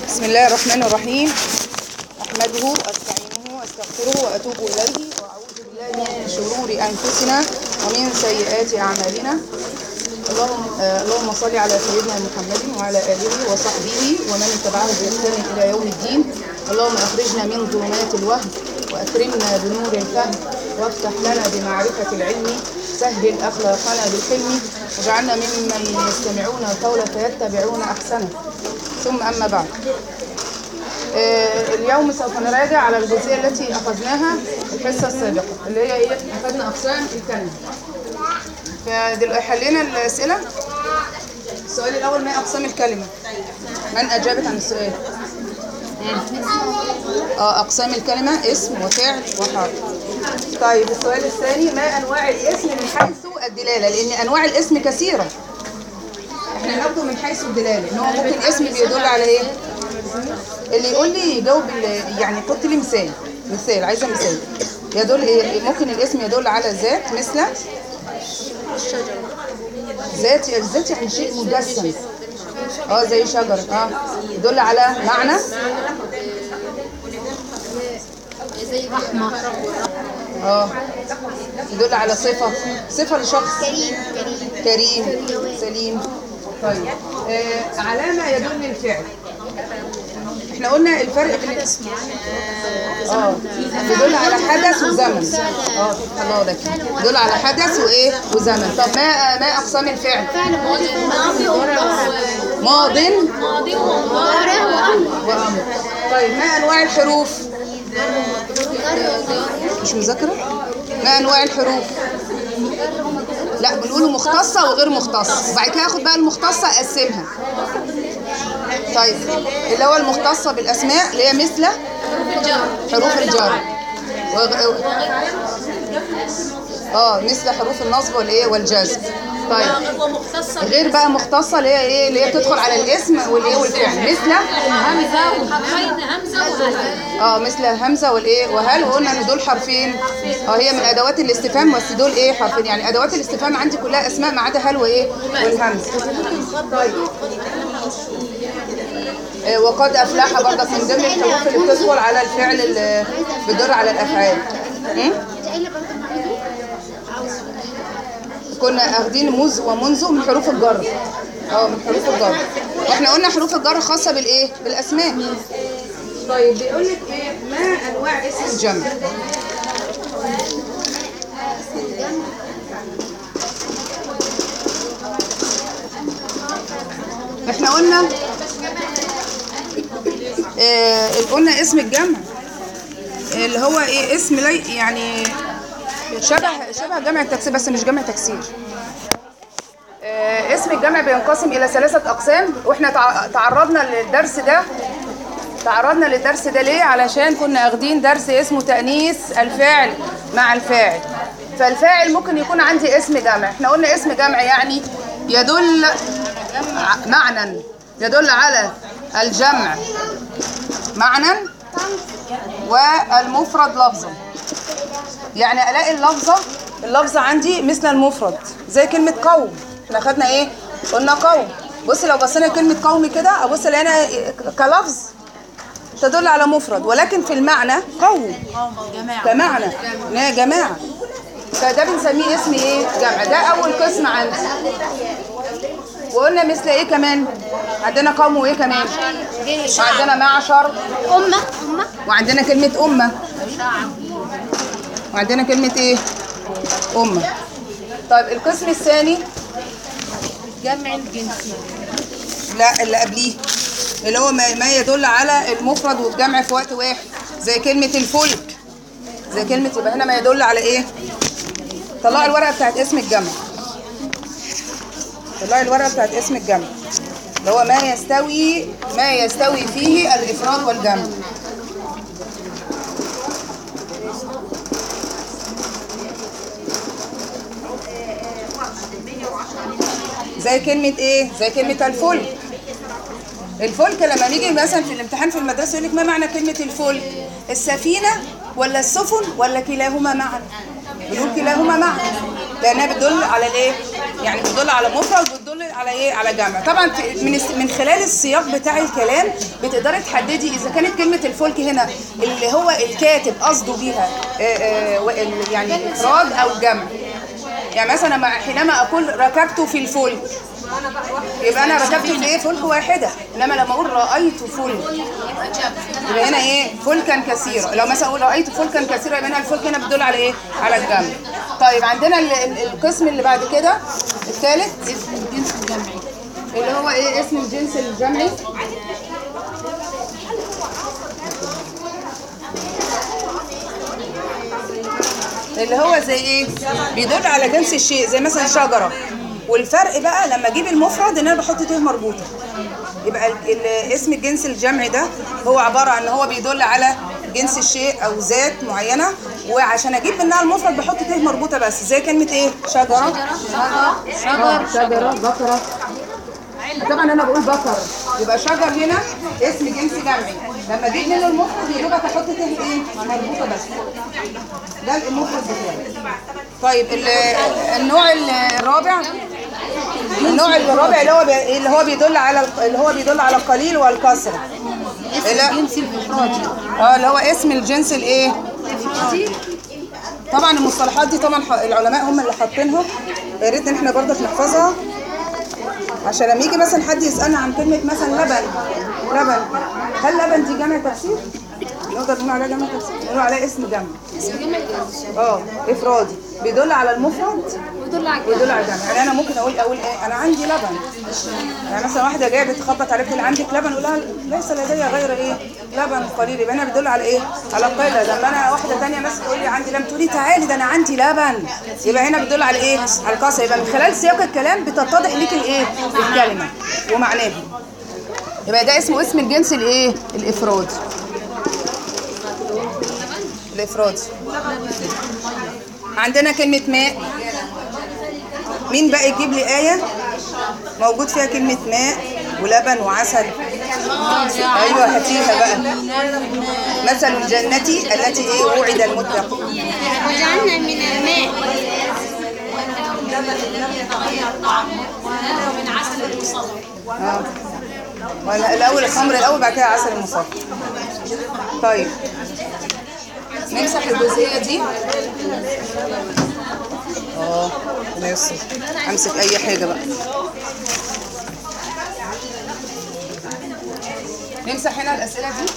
بسم الله الرحمن الرحيم أحمده وأستعينه وأستغفره وأتوب إليه وأعوذ بالله من شرور أنفسنا ومن سيئات أعمالنا اللهم آه، اللهم صل على سيدنا محمد وعلى آله وصحبه ومن اتبعه بإحسان إلى يوم الدين اللهم أخرجنا من ظلمات الوهم وأكرمنا بنور الفهم وافتح لنا بمعرفة العلم سهل أخلاقنا بالحلم واجعلنا ممن يستمعون القول فيتبعون أحسنه ثم أما بعد آه، اليوم سوف نراجع على الجزئية التي أخذناها الحصة السابقة اللي هي إيه؟ أخذنا أقسام الكلمة فدلوقتي حلينا الأسئلة السؤال الأول ما أقسام الكلمة من أجابت عن السؤال مم. اه أقسام الكلمة اسم وفعل وحرف طيب السؤال الثاني ما أنواع الاسم من حيث الدلالة لأن أنواع الاسم كثيرة احنا ناخده من حيث الدلالة ان هو ممكن اسم بيدل على ايه اللي يقول لي يجاوب ال- يعني حط لي مثال مثال عايزه مثال يدل ايه ممكن الاسم يدل على ذات مثل ذات الذات يعني شيء مجسم اه زي شجر اه يدل على معنى زي رحمة اه يدل على صفه صفه لشخص كريم كريم كريم سليم طيب آه علامه يدل الفعل احنا قلنا الفرق بين اه يدل على حدث وزمن اه الله لك يدل على حدث وايه وزمن طب ما ما اقسام الفعل فعل ماضي ماضي ماض ماضي ومضارع وأمر وامر طيب ما انواع الحروف مش مذاكره ما انواع الحروف لا بنقوله مختصه وغير مختصه وبعد كده اخد بقى المختصه اقسمها طيب اللي هو المختصه بالاسماء اللي هي مثل حروف الجر وغ- اه مثل حروف النصب والايه والجزم طيب ومختصة غير بقى مختصه اللي هي ايه اللي هي بتدخل على الاسم والايه والفعل مثل همزة وحرفين همزة وهل اه مثل همزه والايه وهل وقلنا ان دول حرفين اه هي من ادوات الاستفهام بس دول ايه حرفين يعني ادوات الاستفهام عندي كلها اسماء ما عدا هل وايه والهمز طيب آه، وقد افلح برضك من ضمن الحروف اللي بتدخل على الفعل اللي بتدل على الافعال م? كنا اخدين مذ ومنذ من حروف الجر اه من حروف الجر واحنا قلنا حروف الجر خاصه بالايه بالاسماء طيب بيقول لك ايه ما انواع اسم الجمع احنا قلنا آه قلنا اسم الجمع اللي هو ايه اسم لي يعني شبه شبه جمع التكسير بس مش جمع تكسير آه، اسم الجمع بينقسم الى ثلاثه اقسام واحنا تع- تعرضنا للدرس ده تعرضنا للدرس ده ليه علشان كنا اخدين درس اسمه تانيث الفاعل مع الفاعل فالفاعل ممكن يكون عندي اسم جمع احنا قلنا اسم جمع يعني يدل ع- معنى يدل على الجمع معنى والمفرد لفظا يعني الاقي اللفظه اللفظه عندي مثل المفرد زي كلمه قوم احنا خدنا ايه قلنا قوم بص لو بصينا كلمه قوم كده ابص الاقينا كلفظ تدل على مفرد ولكن في المعنى قوم كمعنى ان هي جماعه فده بنسميه اسم ايه جمع ده اول قسم عندي وقلنا مثل ايه كمان عندنا قوم وايه كمان وعندنا معشر أمة أمة وعندنا كلمه امه وعندنا كلمة ايه؟ أمة طيب القسم الثاني جمع الجنسي لا اللي قبليه اللي هو ما ما يدل على المفرد والجمع في وقت واحد زي كلمة الفلك زي كلمة يبقى هنا ما يدل على ايه؟ طلعي الورقة بتاعت اسم الجمع طلعي الورقة بتاعت اسم الجمع اللي هو ما يستوي ما يستوي فيه الإفراد والجمع زي كلمة ايه؟ زي كلمة الفلك الفلك لما نيجي مثلا في الامتحان في المدرسة يقول لك ما معنى كلمة الفلك؟ السفينة ولا السفن ولا كلاهما معا؟ بنقول كلاهما معا لأنها بتدل على الايه؟ يعني بتدل على مفرد وبتدل بيدل على ايه على جمع طبعا في- من الس- من خلال السياق بتاع الكلام بتقدري تحددي اذا كانت كلمه الفلك هنا اللي هو الكاتب قصده بيها آه، آه، و- ال- يعني افراد او جمع يعني مثلا مع- حينما اقول ركبت في الفلك يبقى انا ركبت في ايه فلك واحده انما لما اقول رايت فلك يبقى هنا ايه فلكا كثيرا لو مثلا اقول رايت فلكا كثيرا يبقى هنا الفلك هنا بتدل على ايه على الجمع طيب عندنا ال- ال- القسم اللي بعد كده الثالث اسم الجنس الجمعي اللي هو ايه اسم الجنس الجمعي اللي هو زي ايه بيدل على جنس الشيء زي مثلا شجره والفرق بقى لما اجيب المفرد ان انا بحط ت مربوطه يبقى ال- ال- اسم الجنس الجمعي ده هو عباره عن ان هو بيدل على جنس الشيء او ذات معينه وعشان اجيب منها المفرد بحط ت مربوطه بس زي كلمه ايه شجره شجر شجره بقره طبعا انا بقول بقر يبقى شجر هنا اسم جنس جمعي لما اجيب منه المفرد يا دوبك احط ت ايه مربوطه بس ده المفرد بتاعي طيب ال- النوع الرابع النوع الرابع اللي هو بي- اللي هو بيدل على اللي هو بيدل على القليل والكثره لا الجنس الافرادي اه اللي هو اسم الجنس الايه طبعا المصطلحات دي طبعا ح- العلماء هم اللي حاطينها يا ريت ان احنا برضه نحفظها عشان لما يجي مثلا حد يسالنا عن كلمه مثلا لبن لبن هل لبن دي جمع تفسير نقدر نقول عليها جمع تفسير نقول عليها اسم جمع اسم جمعي اه افرادي بيدل على المفرد ودول على ويدل على الجمع يعني انا ممكن اقول اقول ايه انا عندي لبن يعني مثلا واحده جايه بتخبط عليك تقول عندك لبن اقول لها ليس لدي غير ايه لبن قليل يبقى هنا بيدل على ايه على قله لما انا واحده ثانيه مثلا تقول لي عندي لبن تقولي تعالي ده انا عندي لبن يبقى هنا بيدل على ايه على الكسر يبقى من خلال سياق الكلام بتتضح ليك الايه الكلمه ومعناها يبقى ده اسمه اسم الجنس الايه الافرادي الافرادي عندنا كلمة ماء مين بقى يجيب لي آية موجود فيها كلمة ماء ولبن وعسل أيوة هاتيها بقى مثل الجنة التي إيه وعد المتقون وجعلنا من الماء آه. ولا الأول الخمر الأول بعد كده عسل المصفى طيب نمسح الجزئية دي اه نفسي امسك اي حاجة بقى نمسح هنا الأسئلة دي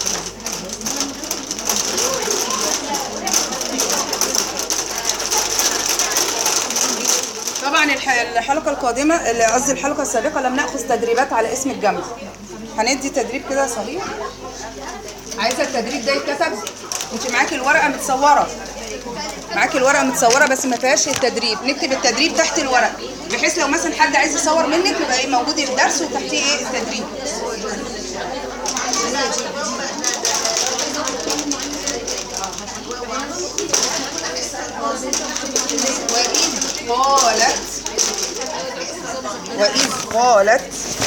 طبعا الح- الحلقة القادمة اللي قصدي الحلقة السابقة لم نأخذ تدريبات على اسم الجمع هندي تدريب كده صغير عايزة التدريب ده يتكتب انت معاكي الورقة متصورة معاكي الورقة متصورة بس ما فيهاش التدريب نكتب التدريب تحت الورقة بحيث لو مثلا حد عايز يصور منك يبقى ايه موجود الدرس وتحتيه ايه التدريب وإذ قالت وإذ قالت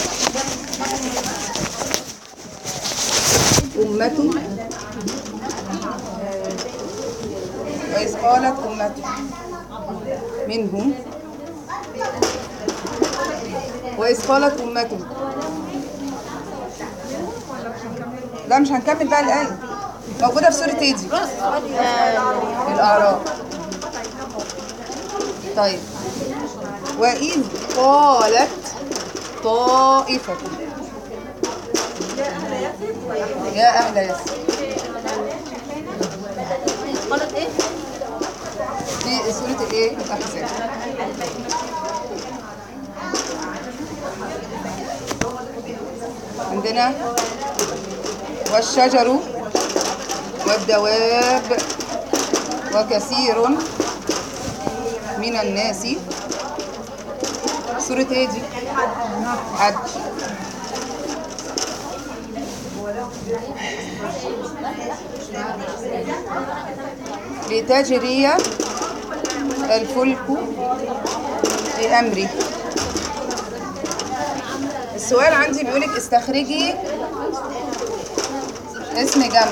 أمة وإذ قالت أمة منهم وإذ قالت أمة لا مش هنكمل بقى الآية موجودة في سورة ايه دي؟ الأعراف طيب وإذ قالت طائفة يا أهل ياسر قالت ايه؟ في سورة الايه؟ الأحزاب عندنا والشجر والدواب وكثير من الناس سورة ايه دي؟ حج لتجري الفلك بأمري السؤال عندي بيقولك استخرجي اسم جمع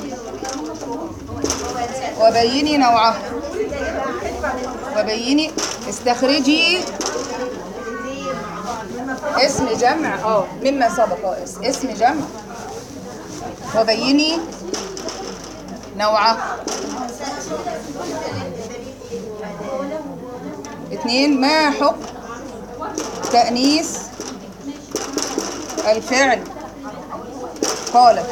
وبيني نوعه وبيني استخرجي اسم جمع اه مما سبق آه، اس- اسم جمع وبيني نوعه اتنين ما حكم تأنيث الفعل قالت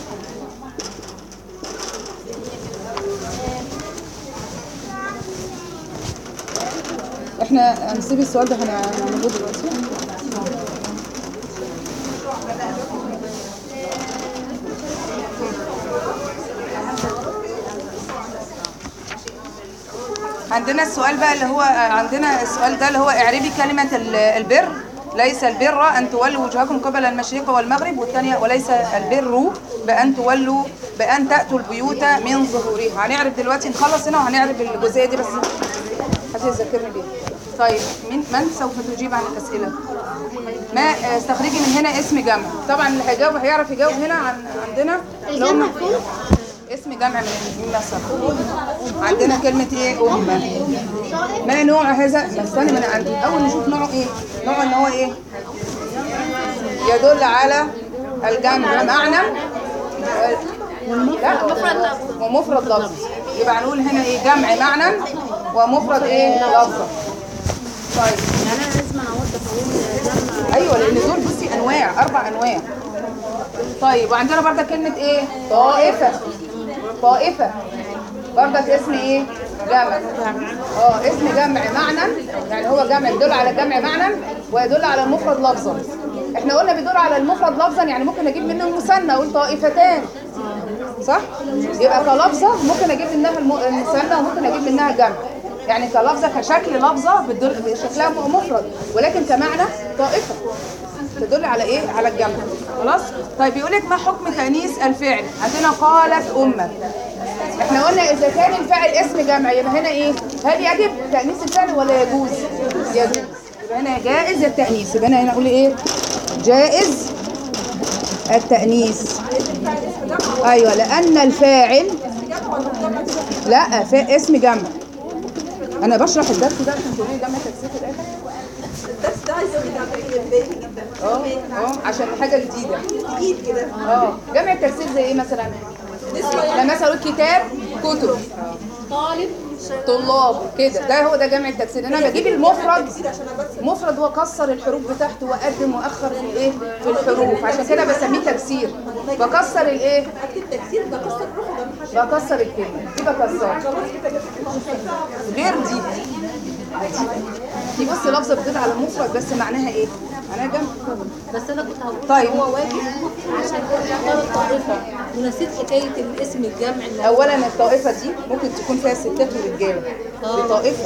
احنا هنسيب السؤال ده هنعمله دلوقتي عندنا السؤال بقى اللي هو عندنا السؤال ده اللي هو اعربي كلمة ال- البر ليس البر أن تولوا وجهكم قبل المشرق والمغرب والثانية وليس البر بأن تولوا بأن تأتوا البيوت من ظهورها هنعرف دلوقتي نخلص هنا وهنعرف الجزئية دي بس حد يذكرني بيها طيب من من سوف تجيب عن الأسئلة؟ ما آه، استخرجي من هنا اسم جمع طبعا اللي هيجاوب هيعرف يجاوب هنا عن عندنا اللي هم اسم جمع من مما سبق عندنا كلمة ايه أمة ما نوع هذا ما استنى من عندي أول نشوف نوعه ايه نوعه ان هو ايه يدل على الجمع معنى لا ومفرد لفظ يبقى هنقول هنا ايه جمع معنى ومفرد ايه لفظ طيب يعني انا لازم اوضح اقول جمع ايوه لان دول بصي انواع اربع انواع طيب وعندنا برضك كلمه ايه طائفه طائفه برضك اسم ايه جمع اه اسم جمع معنى يعني هو جمع يدل على الجمع معنى ويدل على المفرد لفظا احنا قلنا بيدل على المفرد لفظا يعني ممكن اجيب منه المثنى اقول طائفتان صح يبقى كلفظه ممكن اجيب منها الم- المثنى وممكن اجيب منها الجمع يعني كلفظه كشكل لفظه بتدل شكلها مفرد ولكن كمعنى طائفه تدل على ايه على الجمع خلاص طيب يقول لك ما حكم تانيث الفعل عندنا قالت امه احنا قلنا اذا كان الفاعل اسم جمع يبقى هنا ايه هل يجب تانيث الفعل ولا يجوز يجوز يبقى هنا جائز التانيث يبقى هنا نقول ايه جائز التانيث ايوه لان الفاعل لا فا اسم جمع انا بشرح الدرس ده عشان تقولي جمع تكسير في الاخر الدرس ده عايز اقول لك باين جدا اه اه عشان حاجه جديده جديد كده اه جمع التكسير زي ايه مثلا لما مثلا اقول كتاب كتب طالب طلاب كده ده هو ده جمع التكسير انا بجيب المفرد مفرد واكسر الحروف بتاعته واقدم واخر في الايه في الحروف عشان كده بسميه تكسير بكسر الايه اكتب تكسير بكسر الروح وبمحى بكسر الكلمه دي بكسرها غير دي دي بص لفظه بتدل على المفرد بس معناها ايه معناها جمع بس انا كنت هقول طيب هو واجب عشان اختار الطائفه ونسيت حكايه الاسم الجمع اللي اولا الطائفه دي ممكن تكون فيها ستات ورجاله دي طائفه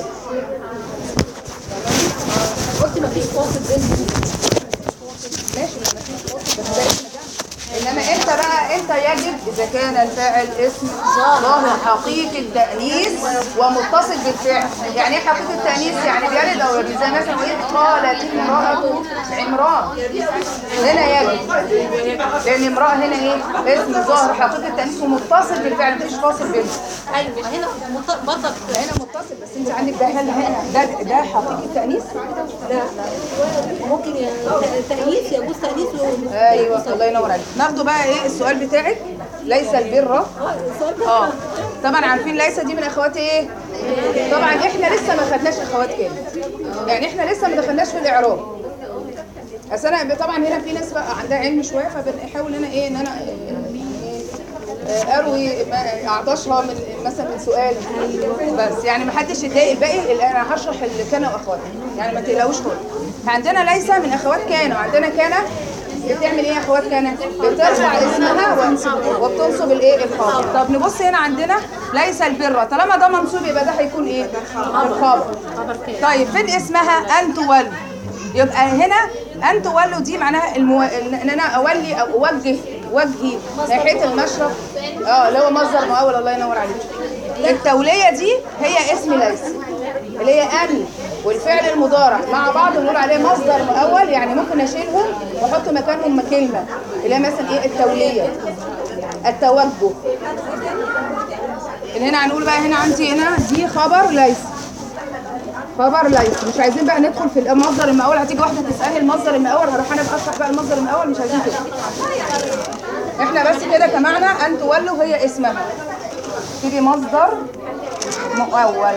قلت ما فيش فاصل بينهم ماشي ما فيش فاصل بس ده اسم جمع. انما امتى بقى امتى يجب اذا كان الفاعل اسم ظاهر حقيقي التانيث ومتصل بالفعل يعني ايه حقيقي التانيث يعني بيلد او يلد زي مثلا ايه قالت امراه عمران هنا يجب لان امراه هنا ايه اسم ظاهر حقيقي التانيث ومتصل بالفعل مفيش فاصل بينهم ايوه ما هنا مط- برضك هنا متصل بس انت عندك ده هل هنا ده ده حقيقي التانيث لا ممكن ي- ت- تأنيث يجوز تأنيث و- ايوه الله ينور عليك ناخده بقى ايه السؤال بتاعك ليس البر اه السؤال ده اه طبعا عارفين ليس دي من اخوات ايه طبعا احنا لسه ما خدناش اخوات كامل يعني احنا لسه ما دخلناش في الاعراب اصل انا طبعا هنا في ناس بقى عندها علم شويه فبنحاول هنا ايه ان انا آه، آه، اروي ما- اعطشها من مثلا من سؤال بس يعني ما حدش يتضايق الباقي اللي انا هشرح اللي كان واخواتها يعني ما تقلقوش خالص عندنا ليس من اخوات كان وعندنا كان بتعمل ايه يا اخوات كان بترفع اسمها و- وبتنصب الايه الخبر طب نبص هنا عندنا ليس البر طالما ده منصوب يبقى ده هيكون ايه الخبر خبر كام طيب فين اسمها ان تولوا يبقى هنا ان تولوا دي معناها المو... ان انا اولي او اوجه وجهي ناحيه المشرق اه اللي هو مصدر مؤول الله ينور عليك التوليه دي هي اسم ليس اللي هي ان والفعل المضارع مع بعض نقول عليه مصدر مؤول يعني ممكن اشيلهم واحط مكانهم كلمه اللي هي مثلا ايه التوليه التوجه اللي هنا هنقول بقى هنا عندي هنا دي خبر ليس خبر ليس مش عايزين بقى ندخل في المصدر المقول هتيجي واحده تسالني المصدر المقول هروح انا بقى اشرح بقى المصدر المقول مش عايزين كده احنا بس كده كمعنى ان تولوا هي اسمها تيجي مصدر مؤول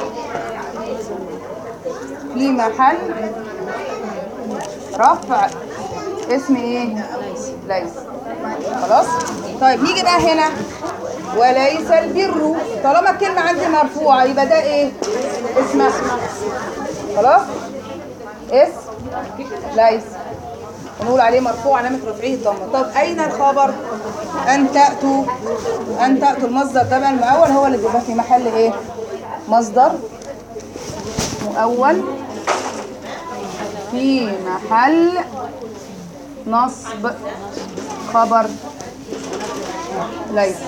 في محل رفع اسم ايه ليس خلاص طيب نيجي بقى هنا وليس البر طالما الكلمة عندي مرفوعة يبقى ده ايه اسمها خلاص اسم ليس ونقول عليه مرفوع علامة رفعه الضمة طب أين الخبر أن تأتوا أن تأتوا المصدر ده بقى المؤول هو اللي بيبقى في محل إيه مصدر مؤول في محل نصب خبر ليس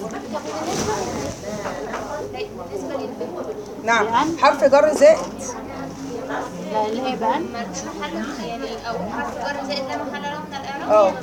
نعم حرف جر زائد لا اللي هي بقى محل يعني او حرف جر زائد لا محل له من الاعراب اه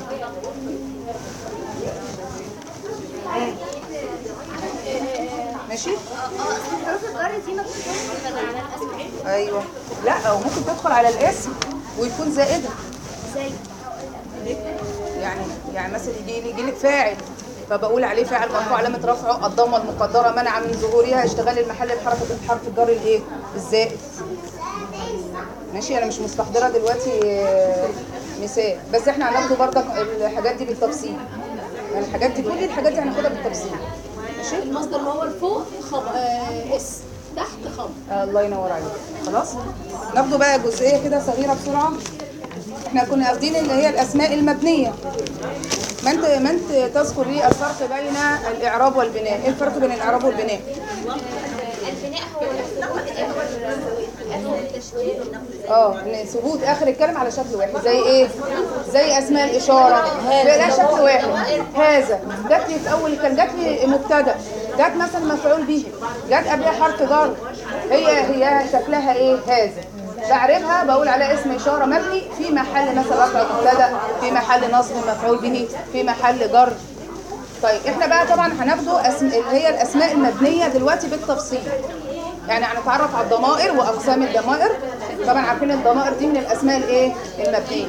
ماشي اه اصل حروف الجر دي ما بتكونش بدل على الاسم ايوه لا او ممكن تدخل على الاسم ويكون زائده زي يعني يعني مثلا يجي يجي لك فاعل فبقول عليه فاعل مرفوع علامه رفعه الضمه المقدره منع من ظهورها اشتغال المحل بحرف حرف الجر الايه الزائد ماشي انا مش مستحضره دلوقتي آه، مثال بس احنا هناخده برضك الحاجات دي بالتفصيل يعني الحاجات دي كل الحاجات دي هناخدها بالتفصيل ماشي المصدر المؤول فوق خب... آه اس تحت خبر آه، الله ينور عليك خلاص ناخده بقى جزئيه كده صغيره بسرعه احنا كنا واخدين اللي هي الاسماء المبنيه ما انت ما انت تذكر لي الفرق بين الاعراب والبناء ايه الفرق بين الاعراب والبناء البناء هو الثبوت اخر التشكيل اه ان ثبوت اخر الكلمه على شكل واحد زي ايه زي اسماء الاشاره لا شكل واحد هذا جات لي في اول كان جات لي مبتدا جات مثلا مفعول به جات قبلها حرف جر هي هي شكلها ايه هذا بعرفها بقول على اسم اشاره مبني في محل مثلا رفع مبتدا في محل نصب مفعول به في محل جر طيب احنا بقى طبعا هناخده اسم اللي هي الاسماء المبنيه دلوقتي بالتفصيل يعني هنتعرف على الضمائر واقسام الضمائر طبعا عارفين الضمائر دي من الاسماء الايه المبنيه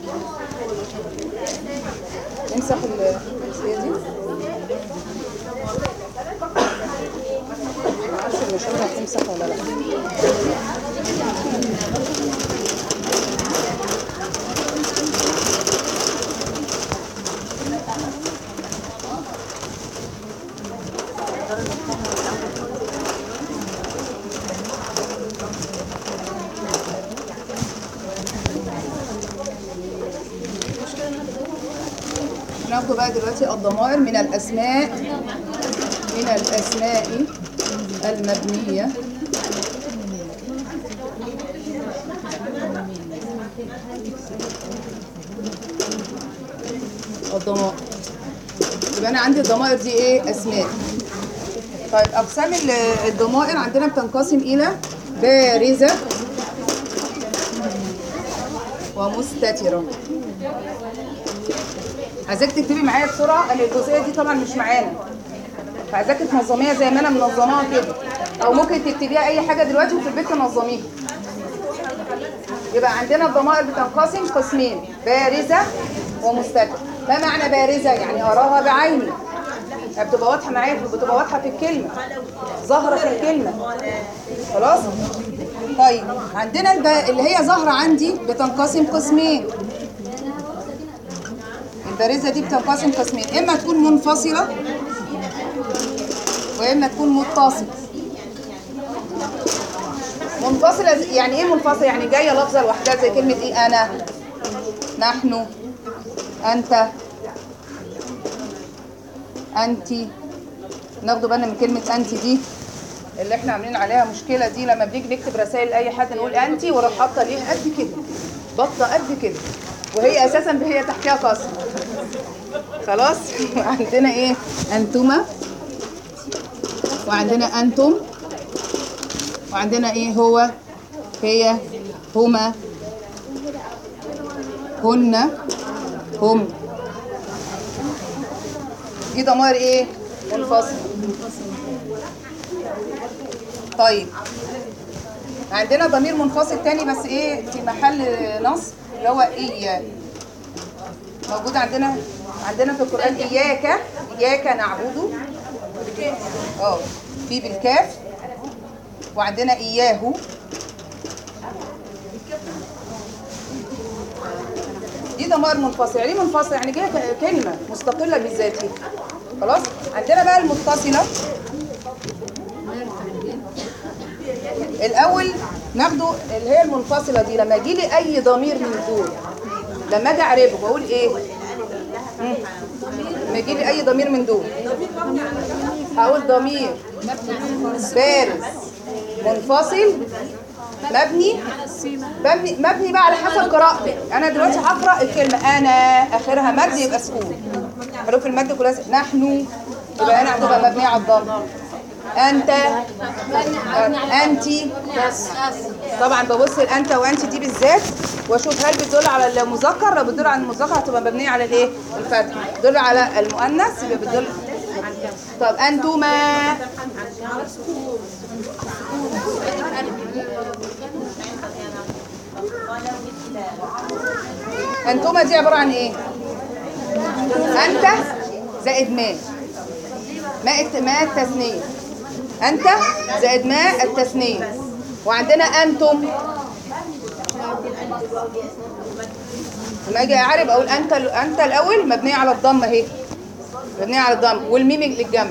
نمسح الجزئيه دي معرفش المشاهد هتمسح ولا لا ناخد بقى دلوقتي الضمائر من الأسماء من الأسماء المبنية الضمائر يبقى أنا عندي الضمائر دي إيه أسماء طيب أقسام ال- الضمائر عندنا بتنقسم إلى بارزة ومستترة عايزاك تكتبي معايا بسرعه ان الجزئيه دي طبعا مش معانا فعايزاك تنظميها زي ما انا منظماها كده او ممكن تكتبيها اي حاجه دلوقتي وفي البيت تنظميها يبقى عندنا الضمائر بتنقسم قسمين بارزه ومستتره ما معنى بارزه يعني اراها بعيني يعني بتبقى واضحه معايا بتبقى واضحه في الكلمه ظاهره في الكلمه خلاص طيب عندنا الب... اللي هي ظاهره عندي بتنقسم قسمين البارزة دي بتنقسم قسمين إما تكون منفصلة وإما تكون متصلة منفصلة يعني إيه منفصلة؟ يعني جاية لفظة لوحدها زي كلمة إيه أنا نحن أنت أنت ناخدوا بالنا من كلمة أنت دي اللي احنا عاملين عليها مشكلة دي لما بنيجي نكتب رسائل لأي حد نقول أنت وراح حاطة ليه قد كده بطة قد كده وهي أساسا هي تحتها كسر خلاص عندنا ايه انتما وعندنا انتم وعندنا ايه هو هي هما هن هم دي ضمائر ايه منفصل طيب عندنا ضمير منفصل تاني بس ايه في محل نصب اللي هو اياك موجود عندنا عندنا في القرآن إياك إياك نعبد اه في بالكاف وعندنا إياه دي ضمائر منفصلة يعني ايه منفصلة يعني جاية ك- كلمة مستقلة بذاتها خلاص عندنا بقى المتصلة الأول ناخده اللي هي المنفصلة دي لما يجي لي أي ضمير من دول لما أجي أعربه بقول إيه؟ مم. لما يجي لي أي ضمير من دول هقول ضمير بارز منفصل مبني مبني مبني بقى على حسب قراءتك انا دلوقتي هقرا الكلمه انا اخرها مد يبقى سكون حروف المد كلها س- نحن يبقى انا هتبقى مبنيه على الضم انت انت طبعا ببص الانت وانت دي بالذات واشوف هل بتدل على المذكر لو بتدل على المذكر هتبقى مبنيه على الايه الفتح بتدل على المؤنث يبقى بتدل طب انتما انتما دي عباره عن ايه انت زائد ما ماء الت- ماء التثنيه انت زائد ماء التثنيه وعندنا انتم لما اجي اعرب اقول انت ال- انت الاول مبنيه على الضمه اهي مبنيه على الضم والميم للجمع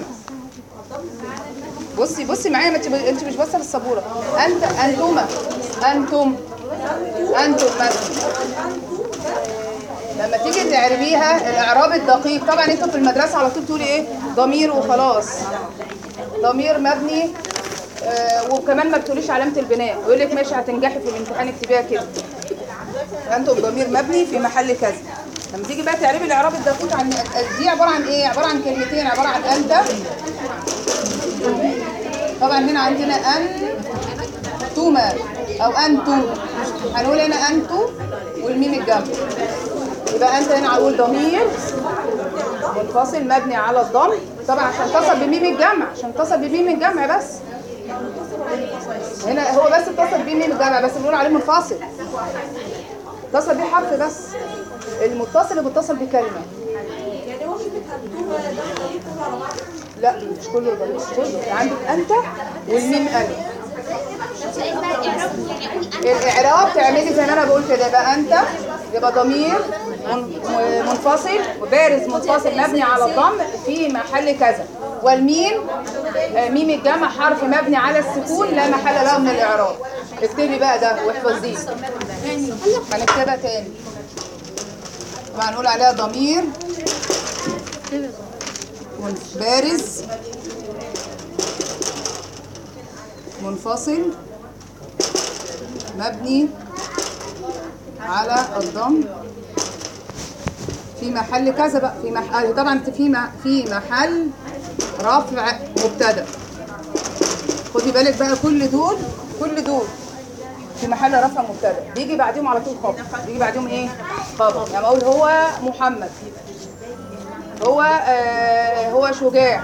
بصي بصي معايا ما انت انت مش باصه للسبوره انت انتما انتم انتم مثلا لما تيجي تعربيها الاعراب الدقيق طبعا انتوا في المدرسه على طول تقولي ايه ضمير وخلاص ضمير مبني آه وكمان ما بتقوليش علامه البناء يقول لك ماشي هتنجحي في الامتحان اكتبيها كده انتم ضمير مبني في محل كذا لما تيجي بقى تعربي الاعراب الدقيق عن دي عباره عن ايه عباره عن كلمتين عباره عن انت طبعا هنا عندنا انتما او انتم هنقول هنا انتم والميم الجمع يبقى انت هنا هنقول ضمير منفصل مبني على الضم طبعا عشان اتصل بميم الجمع عشان اتصل بميم الجمع بس هنا هو بس اتصل بميم الجمع بس بنقول عليه منفصل اتصل بيه حرف بس المتصل اللي بيتصل بكلمه يعني هو كلمة أنتوما ده ضمير كله على بعض لا مش كله ضمير مش كله عندك انت والميم الف سؤال بقى الاعراب يعني اقول انا الاعراب تعملي زي ما انا بقول كده يبقى انت يبقى ضمير من- منفصل وبارز منفصل مبني على الضم في محل كذا والميم آه، ميم الجمع حرف مبني على السكون لا محل له من الاعراب اكتبي بقى ده واحفظيه هنكتبها تاني طبعا هنقول عليها ضمير بارز منفصل مبني على الضم في محل كذا بقى في محل طبعا في م- في محل رفع مبتدا خدي بالك بقى كل دول كل دول في محل رفع مبتدا بيجي بعديهم على طول خبر بيجي بعديهم ايه خبر يعني اقول هو محمد هو آه هو شجاع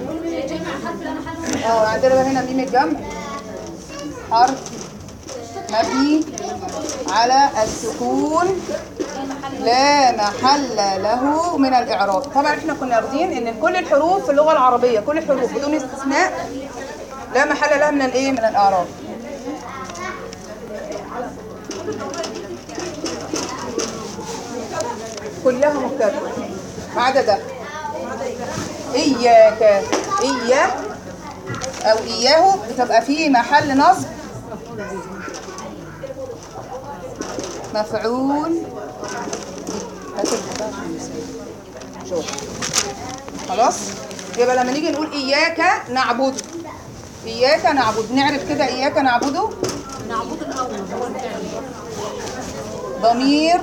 اه عندنا بقى هنا ميم الجمع حرف مبني على السكون لا محل له من الإعراب طبعا احنا كنا واخدين ان كل الحروف في اللغة العربية كل الحروف بدون استثناء لا محل لها من الايه من الإعراب كلها مبتدا ما عدا ده إياك إياه أو إياه بتبقى في محل نصب مفعول هات البتاع عشان نسيب. شوف خلاص يبقى لما نيجي نقول إياك نعبد إياك نعبد نعرف كده إياك نعبده نعبد الاول هو الفعل ضمير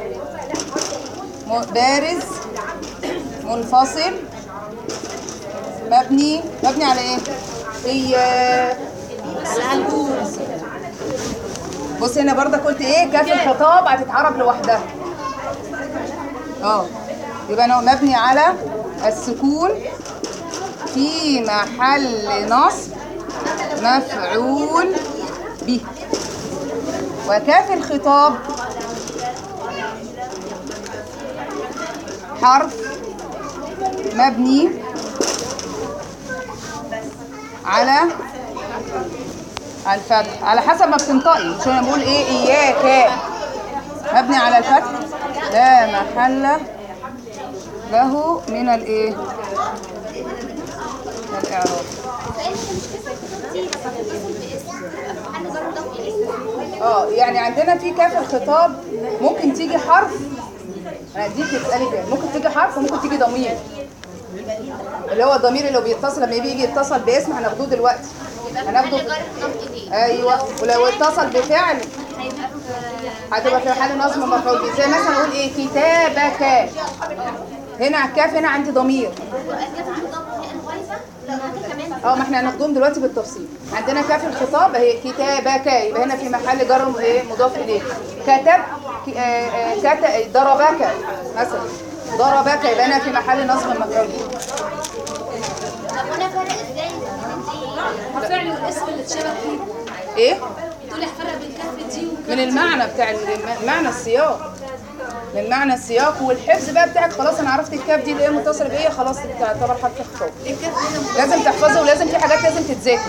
م- بارز منفصل مبني مبني على ايه؟ إياك بص هنا برضه قلت ايه كاف الخطاب هتتعرب لوحدها اه يبقى انا مبني على السكون في محل نصب مفعول به وكاف الخطاب حرف مبني على على الفتح على حسب ما بتنطقي مش انا بقول ايه اياك مبني على الفتح لا محل له من الايه من الاعراب محل جر مضاف اليه اه يعني عندنا في كاف الخطاب ممكن تيجي حرف انا اديك تسالي فيها ممكن تيجي حرف وممكن تيجي ضمير اللي هو الضمير اللي هو بيتصل لما يجي يتصل باسم هناخدوه دلوقتي هناخده محل جر مضاف اليه ايوه ولو اتصل بفعل هيبقى في هتبقى في حال نصب مفعول به زي مثلا اقول ايه كتابك هنا الكاف هنا عندي ضمير الكاف مضاف الغيظه هذا كمان اه ما احنا هناخدهم دلوقتي بالتفصيل عندنا كاف الخطاب اهي كتابك يبقى هنا في محل جر ايه مضاف اليه كتب ك- آه، آه، كت ضربك مثلا ضربك يبقى هنا في محل نصب مفعول به طب وانا فرق ازاي انت فعل الاسم اللي اتشبه فيه ايه تقولي هفرق بين كف دي وكف من المعنى بتاع الم- معنى السياق من معنى السياق والحفظ بقى بتاعك خلاص انا عرفت الكاف دي اللي هي متصله بايه خلاص تعتبر حرف خطاب لازم تحفظه ولازم في حاجات لازم تتذاكر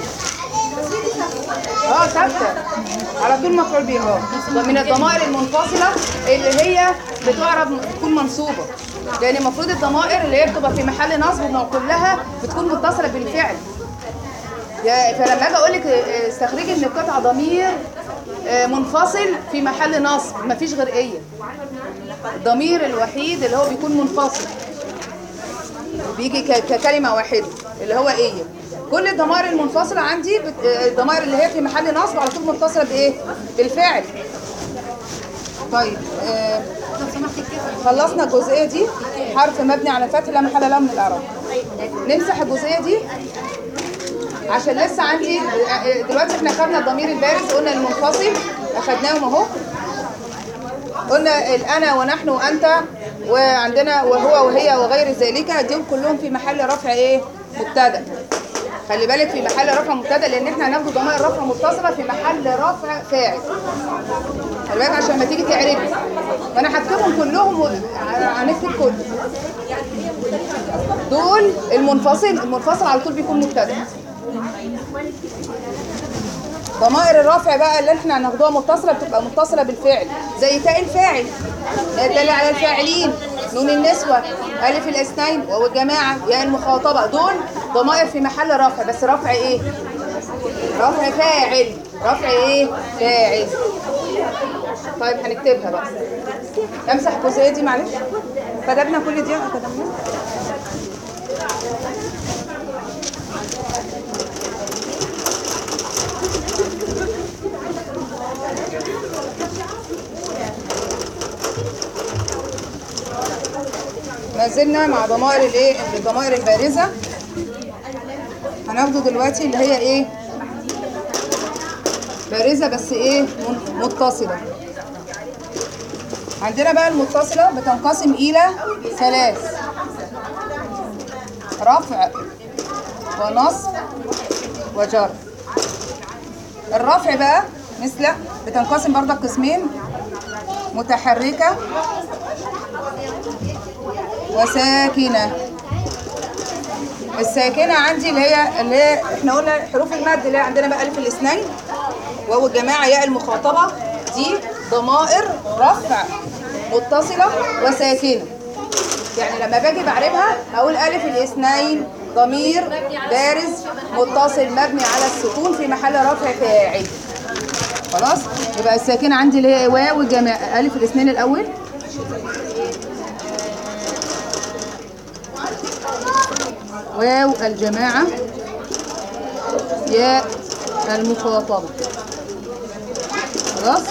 اه ثابته على طول مفعول به اه من الضمائر المنفصله اللي هي بتعرب بتكون منصوبه لان المفروض الضمائر اللي هي بتبقى في محل نصب ما كلها بتكون متصله بالفعل يا- فلما اجي اقول لك اه، استخرجي من القطعه ضمير اه، منفصل في محل نصب مفيش غير ايه الضمير الوحيد اللي هو بيكون منفصل بيجي ك- ككلمه واحده اللي هو ايه كل الضمائر المنفصله عندي بت- اه، الضمائر اللي هي في محل نصب على طول متصله بايه بالفعل طيب اه لو سمحت الكف خلصنا الجزئيه دي حرف مبني على الفتح لا محل له من الاعراب نمسح الجزئيه دي عشان لسه عندي دلوقتي احنا خدنا الضمير البارز قلنا المنفصل اخدناهم اهو قلنا الانا ونحن وانت وعندنا وهو وهي وغير ذلك دول كلهم في محل رفع ايه مبتدا خلي بالك في محل رفع مبتدا لان احنا هناخد ضمائر رفع متصله في محل رفع فاعل خلي بالك عشان ما تيجي تعرفي فانا هكتبهم كلهم و- هنكتب كله دول المنفصل المنفصل على طول بيكون مبتدا ضمائر الرفع بقى اللي احنا هناخدوها متصله بتبقى متصله بالفعل زي تاء الفاعل لا يدل على الفاعلين نون النسوه الف الاثنين واو الجماعه ياء المخاطبه دول ضمائر في محل رفع بس رفع ايه رفع فاعل رفع ايه فاعل طيب هنكتبها بقى امسح الجزئيه دي معلش كتبنا كل دي كتبنا ما زلنا مع ضمائر الايه الضمائر البارزه هناخده دلوقتي اللي هي ايه بارزه بس ايه من- متصله عندنا بقى المتصله بتنقسم الى ثلاث رفع ونصب وجر الرفع بقى مثل بتنقسم برضه قسمين متحركه وساكنة الساكنة عندي اللي هي اللي هي احنا قلنا حروف المد اللي هي عندنا بقى ألف الاثنين وهو الجماعة ياء المخاطبة دي ضمائر رفع متصلة وساكنة يعني لما باجي بعربها أقول ألف الاثنين ضمير بارز متصل مبني على السكون في محل رفع فاعل خلاص يبقى الساكنة عندي اللي هي واو الجماعة ألف الاثنين الأول واو الجماعة ياء المخاطبة خلاص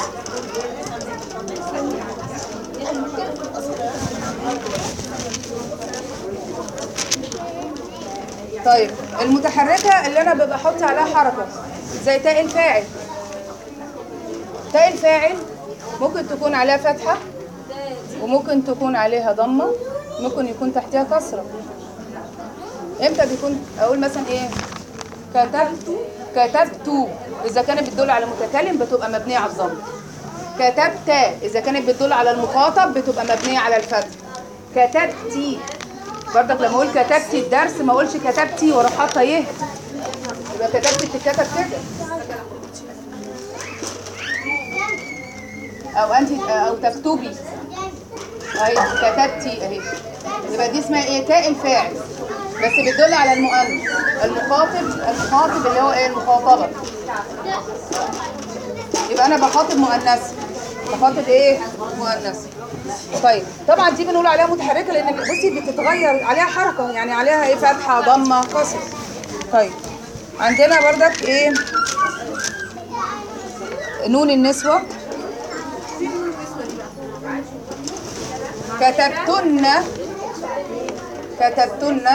طيب المتحركة اللي أنا ببقى أحط عليها حركة زي تاء الفاعل تاء الفاعل ممكن تكون عليها فتحة وممكن تكون عليها ضمة ممكن يكون تحتها كسرة امتى بيكون اقول مثلا ايه كتبت كتبت اذا كانت بتدل على متكلم بتبقى مبنيه على الضم كتبت اذا كانت بتدل على المخاطب بتبقى مبنيه على الفتح كتبتي برضك لما اقول كتبتي الدرس ما اقولش كتبتي واروح حاطه يه يبقى كتبتي بتتكتب كده او انت او تكتبي اهي كتبتي اهي يبقى دي اسمها ايه تاء الفاعل بس بتدل على المؤنث المخاطب المخاطب اللي هو ايه المخاطبه يبقى انا بخاطب مؤنث بخاطب ايه مؤنث طيب طبعا دي بنقول عليها متحركه لان بصي بتتغير عليها حركه يعني عليها ايه فتحه ضمه كسر طيب عندنا بردك ايه نون النسوه كتبتن كتبتن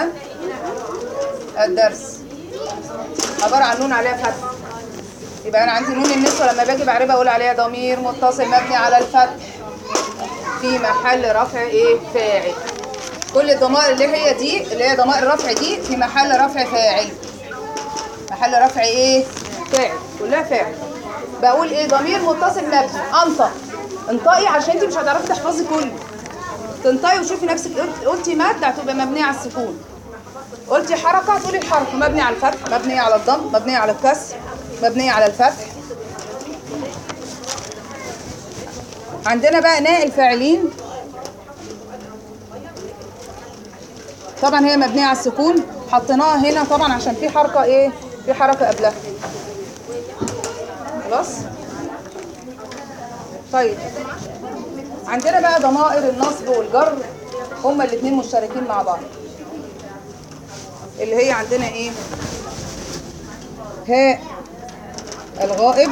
الدرس عبارة عن نون عليها فتح يبقى أنا عندي نون النسوة لما باجي بعربها أقول عليها ضمير متصل مبني على الفتح في محل رفع إيه فاعل كل الضمائر اللي هي دي اللي هي ضمائر الرفع دي في محل رفع فاعل محل رفع إيه فاعل كلها فاعل بقول إيه ضمير متصل مبني أنطق انطقي عشان انت مش هتعرفي تحفظي كله تنطقي وشوفي نفسك قلت- قلتي مادة هتبقى مبنية على السكون قلتي حركة هتقولي الحركة مبنية على الفتح مبنية على الضم مبنية على الكسر مبنية على الفتح عندنا بقى ناء الفاعلين طبعا هي مبنية على السكون حطيناها هنا طبعا عشان في حركة ايه في حركة قبلها خلاص طيب عندنا بقى ضمائر النصب والجر هما الاثنين مشتركين مع بعض اللي هي عندنا ايه هاء الغائب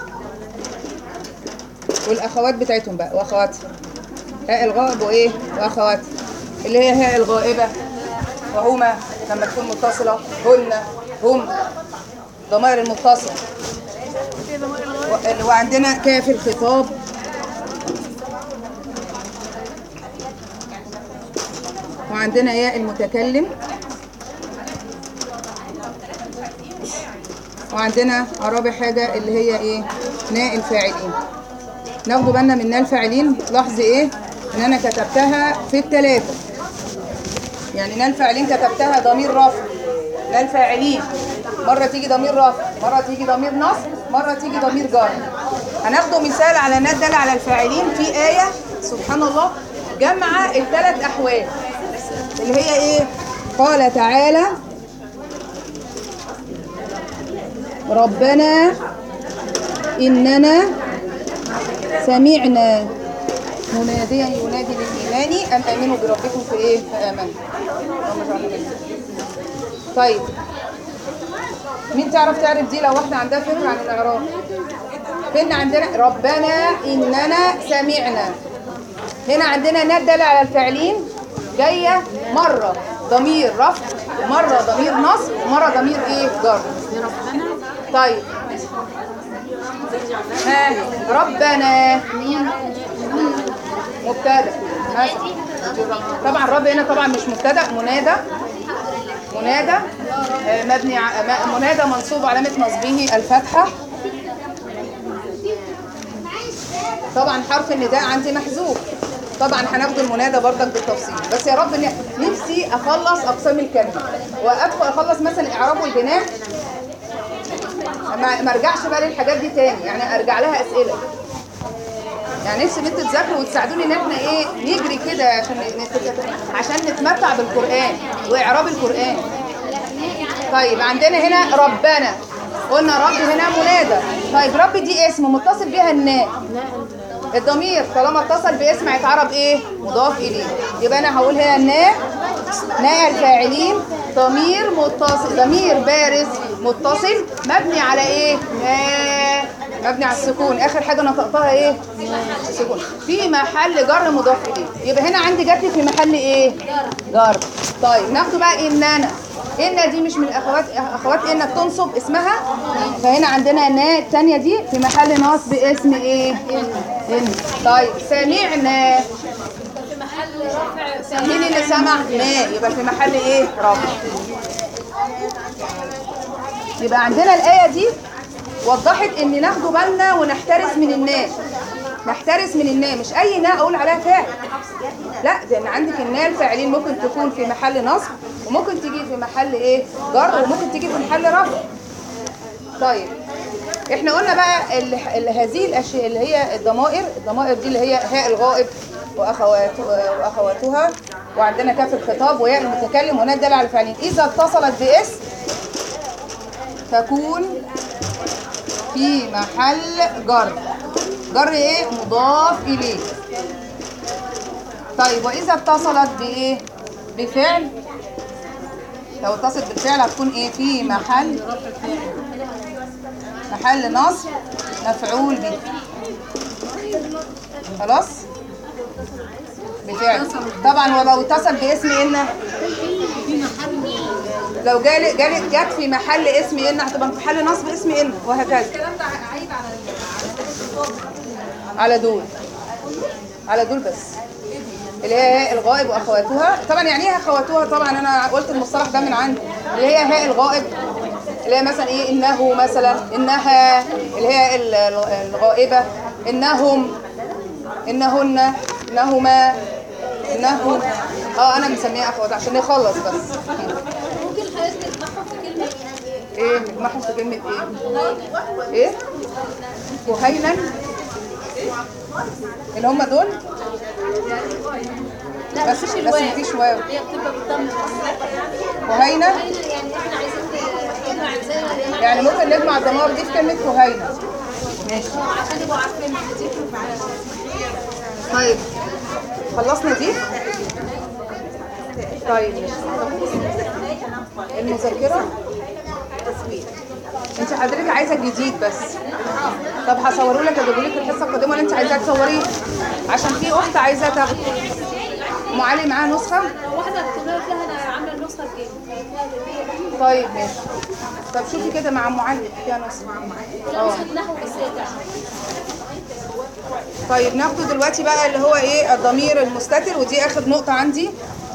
والاخوات بتاعتهم بقى واخواتها هاء الغائب وايه واخواتها اللي هي هاء الغائبه وهما لما تكون متصله هن هم ضمائر المتصله و- وعندنا كاف الخطاب وعندنا ياء المتكلم وعندنا رابع حاجة اللي هي ايه ناء الفاعلين ناخدوا بالنا من ناء الفاعلين لاحظي ايه ان انا كتبتها في الثلاثة يعني ناء الفاعلين كتبتها ضمير رفع ناء الفاعلين مرة تيجي ضمير رفع مرة تيجي ضمير نصب مرة تيجي ضمير جر هناخده مثال على ناء دل على الفاعلين في آية سبحان الله جمع الثلاث أحوال اللي هي ايه قال تعالى ربنا إننا سمعنا مناديا ينادي للإيمان أن آمنوا بربكم في إيه؟ فآمنوا اللهم اجعلنا منهم. طيب مين تعرف تعرف دي لو واحدة عندها فكرة عن الإعراب؟ فين عندنا ربنا إننا سمعنا هنا عندنا ندل على الفاعلين جاية مرة ضمير رفع مرة ضمير نصب ومرة ضمير ايه جر طيب ها ربنا مبتدا مثلا طبعا رب هنا طبعا مش مبتدا منادى منادى آه، مبني ع- م- منادى منصوب علامة نصبه الفتحة طبعا حرف النداء عندي محذوف طبعا هناخد المنادى برضك بالتفصيل بس يا رب إن نفسي اخلص اقسام الكلمه وادخل اخلص مثلا اعراب والبناء ما ما ارجعش بقى للحاجات دي تاني يعني ارجع لها اسئله يعني نفسي بنت تذاكروا وتساعدوني ان احنا ايه نجري كده عشان نت- عشان نتمتع بالقران واعراب القران طيب عندنا هنا ربنا قلنا رب هنا منادى طيب رب دي اسم متصل بيها الناء الضمير طالما اتصل باسم هيتعرب ايه مضاف اليه يبقى انا هقول هنا الناء ناء الفاعلين ضمير متصل ضمير بارز متصل مبني على ايه ناء مبني على السكون اخر حاجه نطقتها ايه السكون في محل جر مضاف اليه يبقى هنا عندي جت في محل ايه جر طيب ناخد بقى اننا ان دي مش من الاخوات اخوات انك تنصب اسمها فهنا عندنا الناء الثانيه دي في محل نصب اسم ايه ان طيب سمعنا مين اللي سمع ما يبقى في محل ايه رفع يبقى عندنا الايه دي وضحت ان ناخدوا بالنا ونحترس من الناس نحترس من النا مش اي نا اقول عليها فاعل لا ده ان عندك النا الفاعلين ممكن تكون في محل نصب وممكن تيجي في محل ايه جر وممكن تيجي في محل رفع طيب احنا قلنا بقى ال- ال- هذه الاشياء اللي هي الضمائر الضمائر دي اللي هي هاء الغائب واخواته واخواتها وعندنا كاف الخطاب وياء المتكلم وهنا الدال على الفاعلين اذا اتصلت باسم تكون في محل جر جر ايه مضاف اليه طيب واذا اتصلت بايه بفعل لو اتصلت بالفعل هتكون ايه في محل محل نصب مفعول به خلاص بفعل طبعا ولو اتصل باسم ان لو جالي جالي جت في محل اسم ان هتبقى في محل نصب اسم ان وهكذا الكلام ده عايد على على دول على دول بس اللي هي هاء الغائب واخواتها طبعا يعني ايه اخواتها طبعا انا قلت المصطلح ده من عندي اللي هي هاء الغائب اللي هي مثلا ايه انه مثلا انها اللي هي ال- ال- الغائبه انهم انهن انهما انه اه انا مسميها اخوات عشان نخلص بس ممكن حضرتك تجمعهم في كلمه ايه نجمعهم في كلمه ايه ايه كهينا اللي هم دول لا بس مفيش بس الواو مفيش واو هي بتبقى بالضم كهينة يعني احنا عايزين نجمع زي يعني ممكن نجمع الضمائر دي في كلمة كهينة ماشي عشان يبقوا عارفين دي طيب خلصنا دي طيب المذكرة انت حضرتك عايزة جديد بس طب هصوره لك اجيبه لك الحصة القادمة اللي انت عايزاها تصوريه عشان في اخت عايزة تاخده ام علي معاها نسخة واحده بتقول فيها انا عامله النسخه الجايه طيب ماشي طب شوفي كده مع ام علي فيها نسخة اه نسخه نحو بس طيب ناخده دلوقتي بقى اللي هو ايه الضمير المستتر ودي اخر نقطة عندي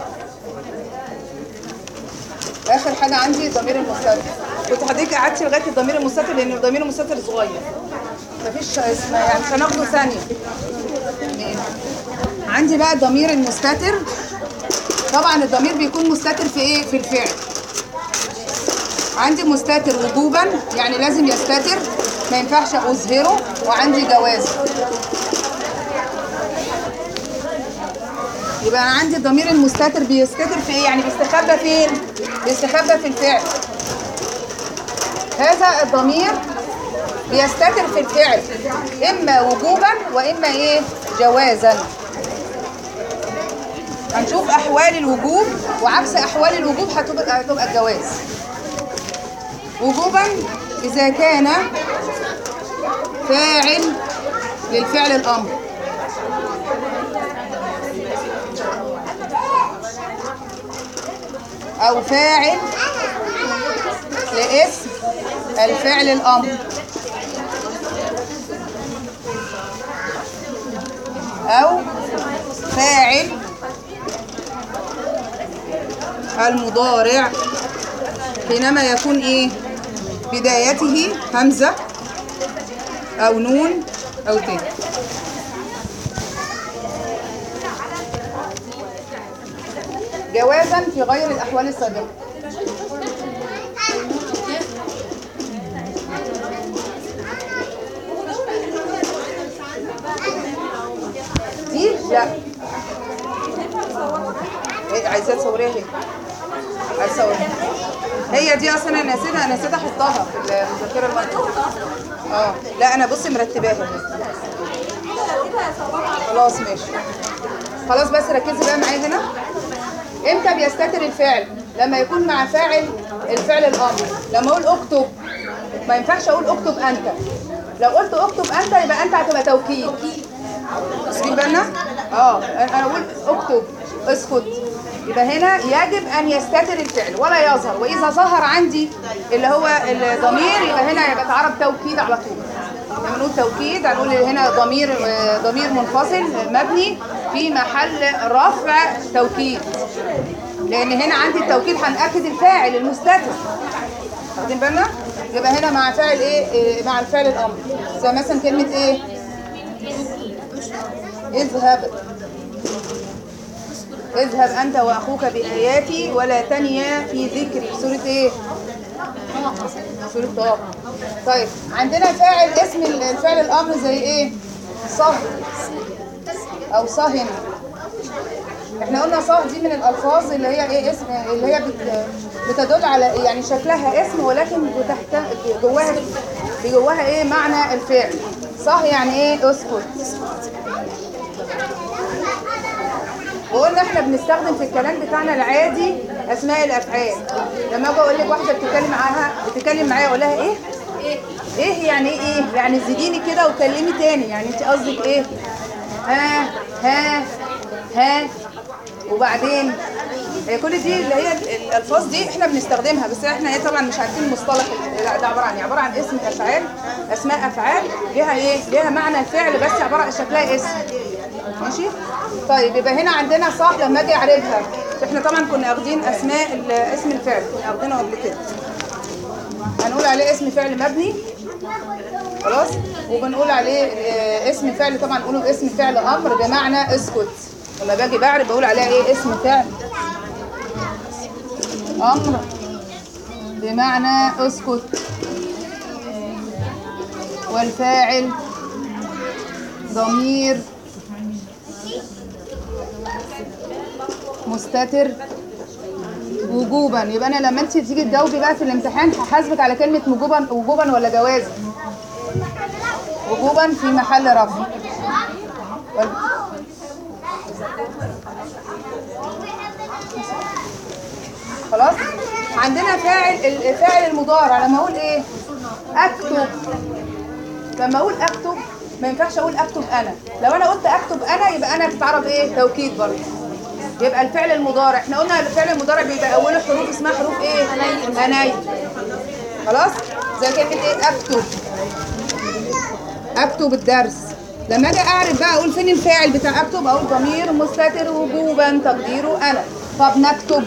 اخر حاجة عندي الضمير المستتر كنت حضرتك قعدتي لغاية الضمير المستتر لان الضمير المستتر صغير مفيش اسمه يعني مش هناخده ثانية ماشي. عندي بقى الضمير المستتر طبعا الضمير بيكون مستتر في ايه في الفعل عندي مستتر وجوبا يعني لازم يستتر ما ينفعش اظهره وعندي جواز يبقى أنا عندي الضمير المستتر بيستتر في ايه يعني بيستخبى فين بيستخبى في الفعل هذا الضمير بيستتر في الفعل اما وجوبا واما ايه جوازا هنشوف احوال الوجوب وعكس احوال الوجوب هتبقى هتبقى الجواز وجوبا اذا كان فاعل للفعل الامر او فاعل لاسم الفعل الامر او فاعل المضارع حينما يكون ايه بدايته همزة او نون او ت جوازا في غير الاحوال السابقة دي لا إيه، عايزاه تصوريها هي عايزة تصوريها هي دي اصلا انا نسيتها انا نسيت احطها في المذكره المكتوبه اه لا انا بصي مرتباها هنا. خلاص ماشي خلاص بس ركزي بقى معايا هنا امتى بيستتر الفعل لما يكون مع فاعل الفعل الامر لما اقول اكتب ما ينفعش اقول اكتب انت لو قلت اكتب انت يبقى انت هتبقى توكيد واخدين بالنا اه انا اقول اكتب اسكت يبقى هنا يجب ان يستتر الفعل ولا يظهر واذا ظهر عندي اللي هو الضمير يبقى هنا يبقى اتعرب توكيد على طول لما نقول توكيد هنقول هنا ضمير آه، ضمير منفصل مبني في محل رفع توكيد لان هنا عندي التوكيد هنأكد الفاعل المستتر واخدين بالنا يبقى هنا مع فاعل ايه إيه، مع الفعل الامر زي مثلا كلمه ايه اذهب اذهب أنت وأخوك بآياتي ولا تنيا في ذكري سورة إيه؟ سورة طه طيب عندنا فاعل اسم الفعل الأمر زي إيه؟ صه أو صهن احنا قلنا صه دي من الألفاظ اللي هي إيه اسم اللي هي بت بتدل على يعني شكلها اسم ولكن بتحت جواها بجواها إيه معنى الفعل صه يعني إيه اسكت وقلنا احنا بنستخدم في الكلام بتاعنا العادي اسماء الافعال لما اجي اقول لك واحده بتتكلم معاها بتتكلم معايا اقول لها ايه ايه يعني ايه ايه يعني زيديني كده وكلمي تاني يعني انت قصدك ايه ها ها ها وبعدين هي كل دي اللي هي ال- الالفاظ دي احنا بنستخدمها بس احنا ايه طبعا مش عارفين المصطلح لا ده عباره عن إيه؟ عباره عن اسم افعال اسماء افعال ليها ايه ليها معنى الفعل بس عباره عن شكلها اسم ماشي طيب يبقى هنا عندنا صح لما اجي اعرفها احنا طبعا كنا واخدين اسماء ال- اسم الفعل كنا واخدينه قبل كده هنقول عليه اسم فعل مبني خلاص وبنقول عليه آه، اسم فعل طبعا نقوله اسم فعل امر بمعنى اسكت لما باجي بعرف بقول عليها ايه اسم فعل امر بمعنى اسكت والفاعل ضمير مستتر وجوبا يبقى انا لما انت تيجي تجاوبي بقى في الامتحان هحاسبك على كلمه وجوبا وجوبا ولا جواز وجوبا في محل رفع وال- خلاص عندنا فاعل الفاعل المضارع لما اقول ايه اكتب لما اقول اكتب ما ينفعش اقول اكتب انا لو انا قلت اكتب انا يبقى انا بتعرف ايه توكيد برضه يبقى الفعل المضارع احنا قلنا الفعل المضارع بيبقى اوله حروف اسمها حروف ايه اناي خلاص زي كلمه ايه اكتب اكتب الدرس لما اجي اعرف بقى اقول فين الفاعل بتاع اكتب اقول ضمير مستتر وجوبا تقديره انا طب نكتب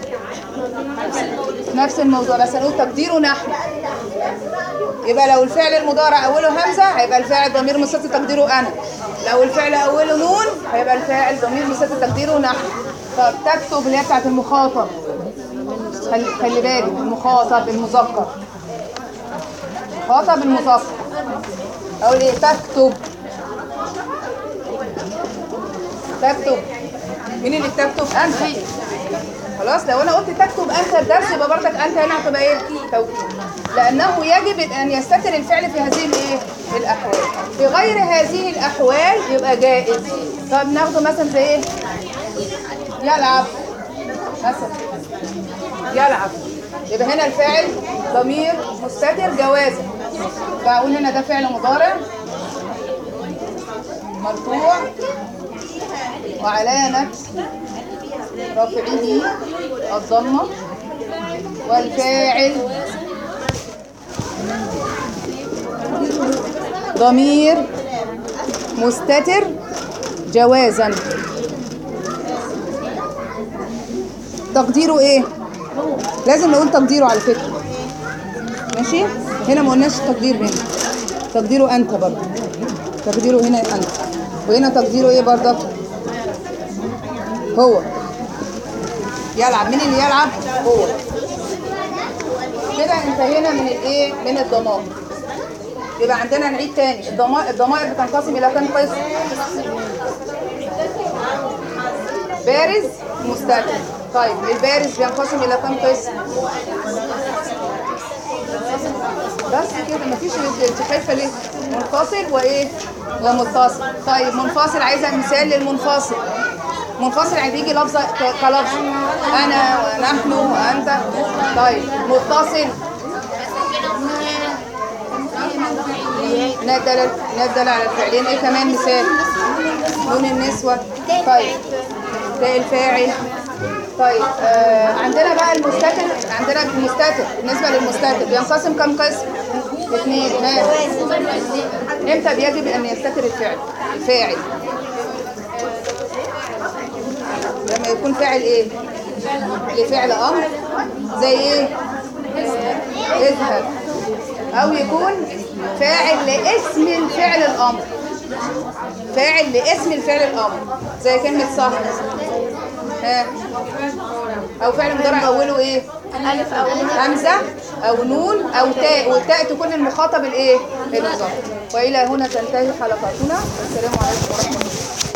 نفس الموضوع بس هنقول تقديره نحن يبقى لو الفعل المضارع اوله همزه هيبقى الفاعل ضمير مستتر تقديره انا لو الفعل اوله نون هيبقى الفاعل ضمير مستتر تقديره نحن طب تكتب اللي هي بتاعت المخاطب خلي, خلي بالك المخاطب المذكر مخاطب المذكر اقول ايه تكتب تكتب مين اللي بتكتب انت خلاص لو انا قلت تكتب انت الدرس يبقى برضك انت هنا هتبقى ايه توكيد لانه يجب ان يستتر الفعل في هذه الايه الاحوال في غير هذه الاحوال يبقى جائز طب ناخده مثلا زي ايه يلعب مثلا يلعب يبقى هنا الفاعل ضمير مستتر جوازا بقول هنا ده فعل مضارع مرفوع وعلامة رفعه الضمة والفاعل ضمير مستتر جوازا تقديره ايه لازم نقول تقديره على فكرة ماشي هنا ما قلناش تقدير هنا تقديره انت برضه تقديره هنا انت وهنا تقديره ايه برضه هو يلعب مين اللي يلعب هو كده انتهينا من الايه من الضمائر يبقى عندنا نعيد تاني الضمائر الضمائر بتنقسم الى كام قسم بارز مستتر طيب البارز بينقسم الى كام قسم بس كده مفيش انت خايفه ليه منفصل وايه ومتصل طيب منفصل عايزه مثال للمنفصل منفصل يعني بيجي لفظه ك- كلفظ انا ونحن وانت طيب متصل ندل ندل على الفعلين ايه كمان مثال نون النسوة طيب ده الفاعل طيب آه عندنا بقى المستتر عندنا المستتر بالنسبة للمستتر بينقسم كم قسم؟ اثنين ها امتى بيجب ان يستتر الفعل؟ الفاعل لما يكون فاعل ايه؟ لفعل امر زي ايه؟ اذهب او يكون فاعل لاسم الفعل الامر فاعل لاسم الفعل الامر زي كلمه سهر ها او فعل مضارع اوله ايه ألف أو همزه او نون او تاء والتاء تكون المخاطب الايه المضاف والى هنا تنتهي حلقتنا والسلام عليكم ورحمه الله